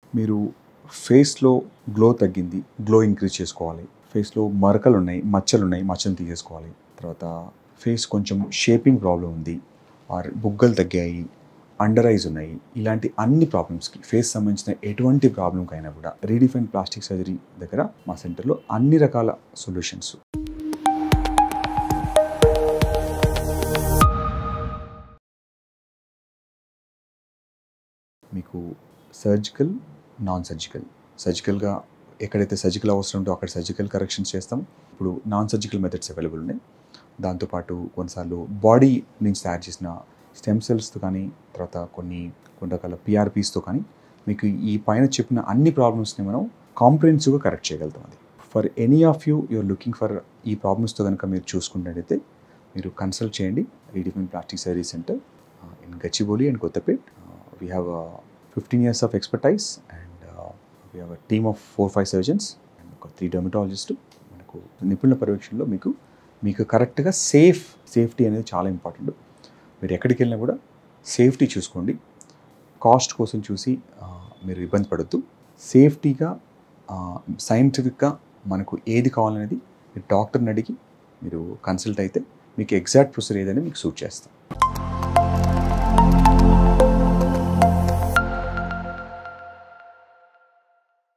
మీరు ఫేస్లో గ్లో తగ్గింది గ్లో ఇంక్రీజ్ చేసుకోవాలి ఫేస్లో మరకలు ఉన్నాయి మచ్చలు ఉన్నాయి మచ్చలు తీసేసుకోవాలి తర్వాత ఫేస్ కొంచెం షేపింగ్ ప్రాబ్లం ఉంది ఆర్ బుగ్గలు తగ్గాయి అండర్ ఐస్ ఉన్నాయి ఇలాంటి అన్ని ప్రాబ్లమ్స్కి ఫేస్ సంబంధించిన ఎటువంటి ప్రాబ్లంకైనా కూడా రీడిఫైన్ ప్లాస్టిక్ సర్జరీ దగ్గర మా సెంటర్లో అన్ని రకాల సొల్యూషన్స్ మీకు సర్జికల్ నాన్ సర్జికల్ సర్జికల్గా ఎక్కడైతే సర్జికల్ అవసరం ఉందో అక్కడ సర్జికల్ కరెక్షన్స్ చేస్తాం ఇప్పుడు నాన్ సర్జికల్ మెథడ్స్ అవైలబుల్ ఉన్నాయి దాంతోపాటు కొన్నిసార్లు బాడీ నుంచి తయారు చేసిన స్టెమ్ సెల్స్తో కానీ తర్వాత కొన్ని కొన్ని రకాల పిఆర్పీస్తో కానీ మీకు ఈ పైన చెప్పిన అన్ని ప్రాబ్లమ్స్ని మనం కాంప్రిహెన్సివ్గా కరెక్ట్ చేయగలుగుతాం అది for any of you you are looking for ఈ ప్రాబ్లమ్స్తో కనుక మీరు చూసుకున్నట్టయితే మీరు కన్సల్ట్ చేయండి Redefine Plastic Surgery Centre in Gachibowli and Kothapet we have fifteen years of expertise and we have a team of four five surgeons and ఒక త్రీ డెర్మటాలజిస్ట్ మనకు నిపుణుల పర్యవేక్షణలో మీకు మీకు కరెక్ట్గా సేఫ్ సేఫ్టీ అనేది చాలా ఇంపార్టెంట్ మీరు ఎక్కడికి వెళ్ళినా కూడా సేఫ్టీ చూసుకోండి కాస్ట్ కోసం చూసి ఆ, మీరు ఇబ్బంది పడద్దు సేఫ్టీగా సైంటిఫిక్గా మనకు ఏది కావాలనేది మీరు డాక్టర్ని అడిగి మీరు కన్సల్ట్ అయితే మీకు ఎగ్జాక్ట్ ప్రొసీజర్ ఏదని మీకు సూట్ చేస్తాం